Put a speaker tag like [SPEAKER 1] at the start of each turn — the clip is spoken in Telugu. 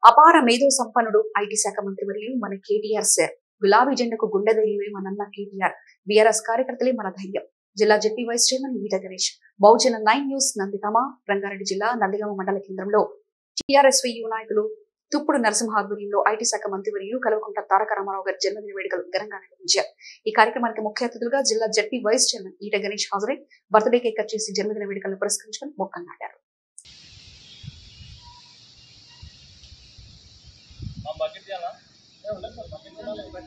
[SPEAKER 1] అపార మేధో సంపన్నుడు ఐటీ శాఖ మంత్రి వర్యులు మన కేటీఆర్ సార్ గులాబీ జెండకు గుండె ధైర్యమే మనన్న కేటీఆర్ బీఆర్ఎస్ కార్యకర్తలే మన ధైర్యం జిల్లా ZP vice chairman Veeta Ganesh Bahujana nine news Nandigama Rangareddy జిల్లా నందిగామ మండల కేంద్రంలో టీఆర్ఎస్ యు నాయకులు తుప్పుడు నరసింహ ఆధ్వర్యంలో ఐటీ శాఖ మంత్రి వర్యులు కల్వకుంట్ల తారక రామారావు గారి జన్మదిన వేడుకలు ఘనంగా నిర్వహించారు ఈ కార్యక్రమానికి ముఖ్య అతిథులుగా జిల్లా జడ్పీ వైస్ చైర్మన్ ఈట గణేష్ హాజరై బర్త్డే కేక్ కట్ చేసి జన్మదిన వేడుకలను పురస్కరించుకొని మొక్కలు నాటారు
[SPEAKER 2] ఆ బకెట్ చేయాలా? ఏ ఉండదు సార్, బకెట్ ఉండాలి.